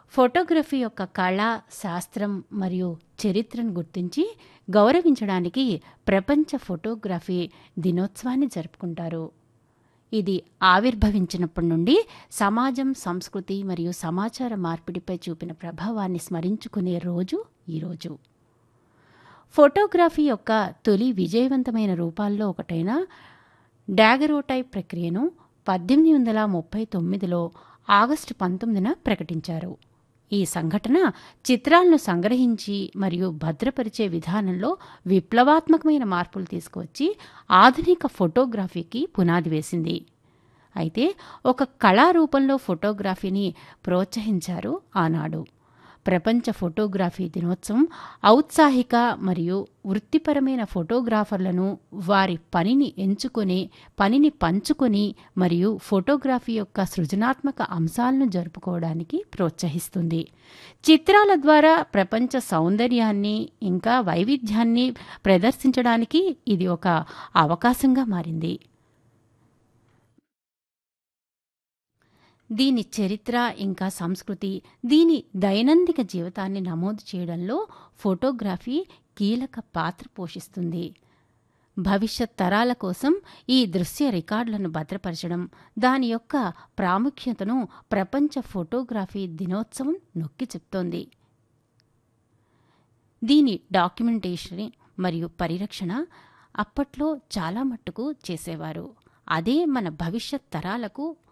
photography యొక్క కళ శాస్త్రం మరియు చరిత్రను గుర్తించి గౌరవించడానికి ప్రపంచ ఫోటోగ్రఫీ దినోత్సవాన్ని జరుపుకుంటారు ఇది ఆవిర్భవించినప్పటి నుండి సమాజం సంస్కృతి మరియు సమాచార మార్పిడిపై చూపిన ప్రభావాన్ని స్మరించుకునే రోజు ఈరోజు ఫోటోగ్రఫీ యొక్క తొలి విజయవంతమైన రూపాల్లో ఒకటైన డాగరోటైప్ ప్రక్రియను పద్దెనిమిది వందల ముప్పై తొమ్మిదిలో ఆగస్టు పంతొమ్మిదిన ప్రకటించారు ఈ సంఘటన చిత్రాలను సంగ్రహించి మరియు భద్రపరిచే విధానంలో విప్లవాత్మకమైన మార్పులు తీసుకువచ్చి ఆధునిక ఫోటోగ్రఫీకి పునాది వేసింది అయితే ఒక కళారూపంలో ఫోటోగ్రఫీని ప్రోత్సహించారు ఆనాడు ప్రపంచ ఫోటోగ్రఫీ దినోత్సవం ఔత్సాహిక మరియు వృత్తిపరమైన ఫోటోగ్రాఫర్లను వారి పనిని ఎంచుకొని పనిని పంచుకొని మరియు ఫోటోగ్రఫీ యొక్క సృజనాత్మక అంశాలను జరుపుకోవడానికి ప్రోత్సహిస్తుంది చిత్రాల ద్వారా ప్రపంచ సౌందర్యాన్ని ఇంకా వైవిధ్యాన్ని ప్రదర్శించడానికి ఇది ఒక అవకాశంగా మారింది దీని చరిత్ర ఇంకా సంస్కృతి దీని దైనందిక జీవితాన్ని నమోదు చేయడంలో ఫోటోగ్రఫీ కీలక పాత్ర పోషిస్తుంది భవిష్యత్ తరాల కోసం ఈ దృశ్య రికార్డులను భద్రపరచడం దాని యొక్క ప్రాముఖ్యతను ప్రపంచ ఫోటోగ్రఫీ దినోత్సవం నొక్కి చెప్తోంది దీని డాక్యుమెంటేషన్ మరియు పరిరక్షణ అప్పట్లో చాలా మట్టుకు చేసేవారు అదే మన భవిష్యత్ తరాలకు